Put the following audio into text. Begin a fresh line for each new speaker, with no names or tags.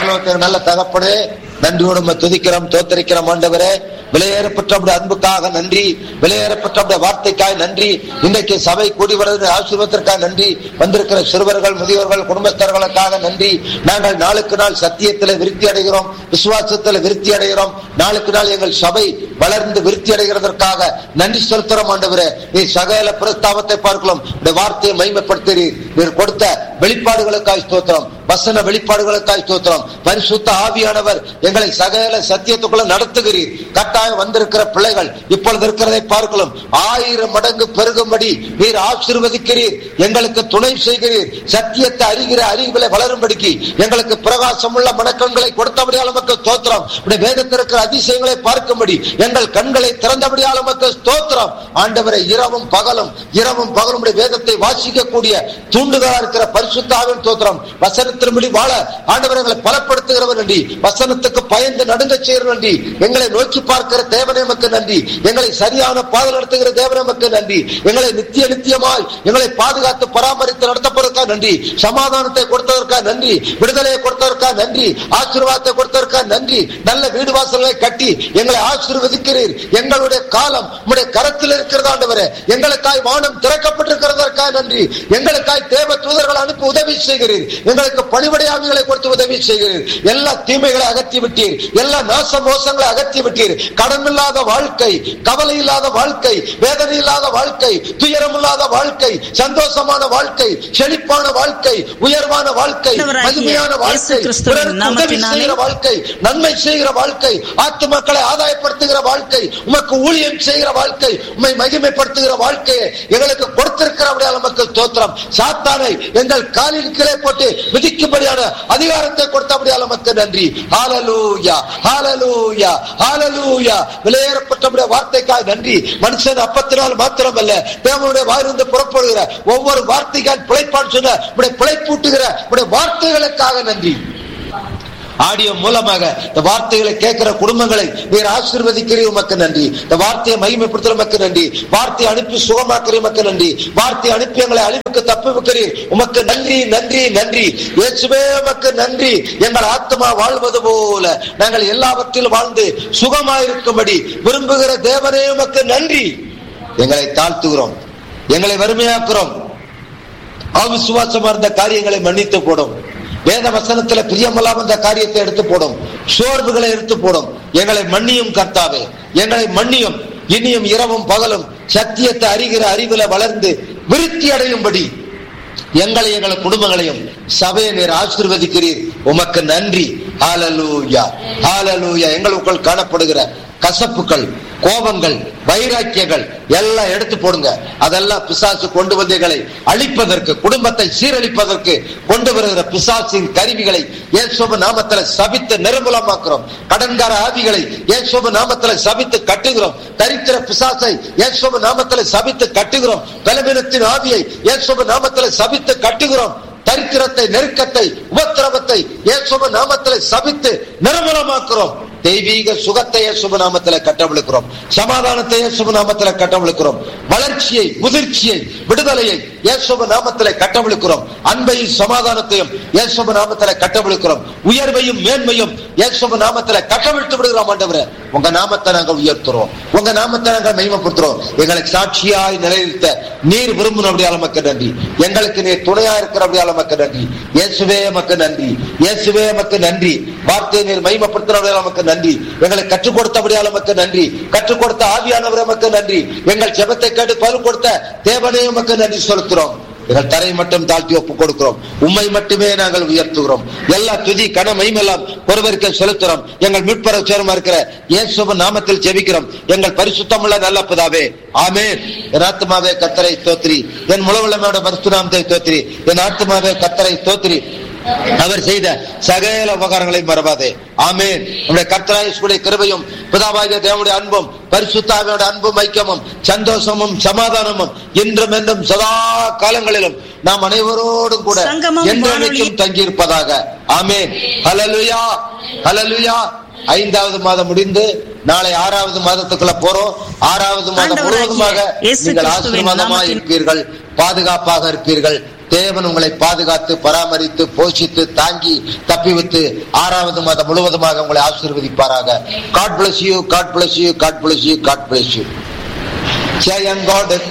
பரலோகத்துக்கு நல்ல தகப்பனே நன்றியோடு உம்மை துதிக்கிறோம் தோத்தரிக்கிறோம் ஆண்டவரே விலையேறப்பட்ட உம்முடைய அன்புக்காக நன்றி விலையேறப்பட்ட உம்முடைய வார்த்தைக்காய் நன்றி இன்றைக்கு சபை கூடி வருகிற ஆசீர்வாதத்திற்காக நன்றி வந்திருக்கிற சிறுவர்கள் முதியோர்கள் குடும்பஸ்தர்களுக்காக நன்றி நாங்கள் நாளுக்கு நாள் சத்தியத்தில் விருத்தி அடைகிறோம் விசுவாசத்தில் விருத்தி அடைகிறோம் நாளுக்கு நாள் எங்கள் சபை வளர்ந்து விருத்தி அடைகிறதற்காக நன்றி செலுத்துறோம் ஆண்டவரே நீ சகல பிரஸ்தாபத்தை பார்க்கலாம் இந்த வார்த்தையை மைமைப்படுத்துகிறீர் நீர் கொடுத்த வெளிப்பாடுகளுக்காய் ஸ்தோத்திரம் வசன வெளிப்பாடுகளுக்காய் ஸ்தோத்திரம் பரிசுத்த ஆவியானவர் எங்களை சகல சத்தியத்துக்குள்ள நடத்துகிறீர் கட்டாயம் வந்திருக்கிற பிள்ளைகள் இப்பொழுது இருக்கிறதை பார்க்கலாம் ஆயிரம் மடங்கு பெருகும்படி நீர் ஆசீர்வதிக்கிறீர் எங்களுக்கு துணை செய்கிறீர் சத்தியத்தை அறிகிற அறிவிலை வளரும்படிக்கு எங்களுக்கு பிரகாசம் உள்ள மணக்கங்களை கொடுத்தபடியால் நமக்கு ஸ்தோத்திரம் உடைய வேதத்தில் இருக்கிற அதிசயங்களை பார்க்கும்படி எங்கள் கண்களை திறந்தபடியால் நமக்கு ஸ்தோத்திரம் ஆண்டவரை இரவும் பகலும் இரவும் பகலும் உடைய வேதத்தை வாசிக்கக்கூடிய தூண்டுதலா இருக்கிற பரிசுத்தாவின் தோத்திரம் வசனத்தின்படி வாழ ஆண்டவர் எங்களை பலப்படுத்துகிறவர் நன்றி வசனத்துக்கு பயந்து நடுங்க செய்கிற நன்றி எங்களை நோக்கி பார்க்கிற தேவனே நமக்கு நன்றி எங்களை சரியான பாதை நடத்துகிற தேவனே நமக்கு நன்றி எங்களை நித்திய நித்தியமாய் எங்களை பாதுகாத்து பராமரித்து நடத்தப்படுவதற்காக நன்றி சமாதானத்தை கொடுத்ததற்காக நன்றி விடுதலையை கொடுத்ததற்காக நன்றி ஆசீர்வாதத்தை கொடுத்ததற்காக நன்றி நல்ல வீடு வாசல்களை கட்டி எங்களை ஆசீர்வதிக்கிறீர் எங்களுடைய காலம் உடைய கரத்தில் இருக்கிறது ஆண்டவரே எங்களுக்காய் வானம் திறக்கப்பட்டிருக்கிறதற்காக நன்றி எங்களுக்காய் தேவ தூதர்கள் அனுப்பி உதவி செய்கிறீர் எங்களுக்கு பணிபடையாவிகளை கொடுத்து உதவி செய்கிறீர் எல்லா தீமைகளை அகற்றி விட்டீர் எல்லா நாச மோசங்களை அகற்றி விட்டீர் கடன் இல்லாத வாழ்க்கை கவலை இல்லாத வாழ்க்கை வேதனை இல்லாத வாழ்க்கை துயரம் இல்லாத வாழ்க்கை சந்தோஷமான வாழ்க்கை செழிப்பான வாழ்க்கை உயர்வான வாழ்க்கை
ஆண்டவராகிய
மகிமையான வாழ்க்கை
இயேசு கிறிஸ்துவின்
பிறருக்கு உதவி
நாமத்தினாலே
செய்கிற வாழ்க்கை நன்மை செய்கிற வாழ்க்கை ஆத்துமக்களை ஆதாயப்படுத்துகிற வாழ்க்கை உமக்கு ஊழியம் செய்கிற வாழ்க்கை உம்மை மகிமைப்படுத்துகிற வாழ்க்கையை எங்களுக்கு கொடுத்திருக்கிறபடியால் நமக்கு தோத்திரம் சாத்தானை எங்கள் காலில் கீழே போட்டு விதிக்கும்படியான அதிகாரத்தை கொடுத்தபடியால் நமக்கு நன்றி ஹalleluya ஹalleluya ஹalleluya விலையேறப்பட்டபடிய வார்த்தைக்காக நன்றி மனுஷன் அப்பத்தினால் மாத்திரமல்ல தேவனுடைய வாயிலிருந்து புறப்படுகிற ஒவ்வொரு வார்த்தைக்கால் பிழைப்பான் சொன்ன உடைய பிழைப்பூட்டுகிற உடைய வார்த்தைகளுக்காக நன்றி ஆடியோ மூலமாக இந்த வார்த்தைகளை கேட்கிற குடும்பங்களை நீர் ஆசீர்வதிக்கிறீர் உமக்கு நன்றி இந்த வார்த்தையை மகிமைப்படுத்துற உமக்கு நன்றி வார்த்தையை அனுப்பி சுகமாக்குற உமக்கு நன்றி வார்த்தையை அனுப்பி எங்களை அழிவுக்கு தப்பி வைக்கிறீர் உமக்கு நன்றி நன்றி நன்றி இயேசுவே உமக்கு நன்றி எங்கள் ஆத்மா வாழ்வது போல நாங்கள் எல்லாவற்றிலும் வாழ்ந்து சுகமாயிருக்கும்படி விரும்புகிற தேவனே உமக்கு நன்றி எங்களை தாழ்த்துகிறோம் எங்களை வறுமையாக்குறோம் அவிசுவாசமா இருந்த காரியங்களை மன்னித்து போடும் வேத வசனத்துல பிரியமல்லாம் இந்த காரியத்தை எடுத்து போடும் சோர்வுகளை எடுத்து போடும் எங்களை மன்னியும் கர்த்தாவே எங்களை மன்னியும் இனியும் இரவும் பகலும் சத்தியத்தை அறிகிற அறிவுல வளர்ந்து விருத்தி அடையும்படி எங்களை எங்கள் குடும்பங்களையும் சபையை நீர் ஆசீர்வதிக்கிறீர் உமக்கு நன்றி ஹalleluya ஹalleluya எங்களுக்குள் காணப்படுகிற கசப்புகள் கோபங்கள் வைராக்கியங்கள் எல்லாம் எடுத்து போடுங்க அதெல்லாம் பிசாசு கொண்டு வந்து எங்களை அழிப்பதற்கு குடும்பத்தை சீரழிப்பதற்கு கொண்டு வருகிற பிசாசின் கருவிகளை இயேசுப நாமத்துல சபித்து நிர்மூலமாக்குறோம் கடன்கார ஆவிகளை இயேசுப நாமத்துல சபித்து கட்டுகிறோம் தரித்திர பிசாசை இயேசுப நாமத்துல சபித்து கட்டுகிறோம் பலவீனத்தின் ஆவியை இயேசுப நாமத்துல சபித்து கட்டுகிறோம் தரித்திரத்தை நெருக்கத்தை உபத்திரவத்தை இயேசுப நாமத்துல சபித்து நிர்மூலமாக்குறோம் தெய்வீக சுகத்தை இயேசுப நாமத்துல கட்டவிழுக்கிறோம் சமாதானத்தை இயேசுப நாமத்துல கட்டவிழுக்கிறோம் வளர்ச்சியை முதிர்ச்சியை விடுதலையை இயேசுப நாமத்துல கட்டவிழுக்கிறோம் அன்பையும் சமாதானத்தையும் இயேசுப நாமத்துல கட்டவிழுக்கிறோம் உயர்வையும் மேன்மையும் இயேசுப நாமத்துல கட்டவிழ்த்து விடுகிறோம் ஆண்டவரே உங்க நாமத்தை நாங்கள் உயர்த்துறோம் உங்க நாமத்தை நாங்கள் மகிமைப்படுத்துறோம் எங்களை சாட்சியாய் நிலைநிறுத்த நீர் விரும்பினபடியால் நமக்கு நன்றி எங்களுக்கு நீர் துணையா இருக்கிறபடியால் நமக்கு நன்றி இயேசுவே நமக்கு நன்றி இயேசுவே நமக்கு நன்றி வார்த்தையை நீர் மகிமைப்படுத்தினபடியால் நமக்கு நன்றி எங்களை கற்றுக் கொடுத்தபடியால் நமக்கு நன்றி கற்றுக் கொடுத்த ஆவியானவர் நமக்கு நன்றி எங்கள் ஜெபத்தை கேட்டு பதில் கொடுத்த தேவனே நமக்கு நன்றி செலுத்துறோம் எங்கள் தரை மட்டும் தாழ்த்தி ஒப்புக் கொடுக்கிறோம் உண்மை மட்டுமே நாங்கள் உயர்த்துகிறோம் எல்லா துதி கன மைமெல்லாம் ஒருவருக்கு செலுத்துறோம் எங்கள் மீட்பர சேரமா இருக்கிற இயேசுவ நாமத்தில் ஜெபிக்கிறோம் எங்கள் பரிசுத்தமுள்ள நல்ல பிதாவே ஆமென் என் ஆத்மாவே கத்தரை தோத்திரி என் முழவுள்ளமையோட பரிசுநாமத்தை தோத்திரி என் ஆத்மாவே கத்தரை தோத்திரி அவர் செய்த சகல உபகாரங்களையும் மறவாதே ஆமேன் நம்முடைய கர்த்தராயுடைய கிருபையும் பிதாவாகிய தேவனுடைய அன்பும் பரிசுத்தாவியோட அன்பும் ஐக்கியமும் சந்தோஷமும் சமாதானமும் இன்றும் என்றும் சதா காலங்களிலும் நாம் அனைவரோடும் கூட
சங்கமம்
என்றென்றைக்கும் தங்கியிருப்பதாக ஆமேன் ஹலலுயா ஹலலுயா ஐந்தாவது மாதம் முடிந்து நாளை ஆறாவது மாதத்துக்குள்ள போறோம் ஆறாவது மாதம்
ஆண்டவராகிய
முழுவதுமாக
இயேசு
நீங்கள்
கிறிஸ்துவின்
ஆசீர்வாதமாக
நாமத்தில்
இருப்பீர்கள் பாதுகாப்பாக இருப்பீர்கள் தேவன் உங்களை பாதுகாத்து பராமரித்து போஷித்து தாங்கி தப்பிவித்து ஆறாவது மாதம் முழுவதுமாக உங்களை ஆசீர்வதிப்பாராக God bless you God bless you God bless you God bless you ஜெயங்கொடுக்க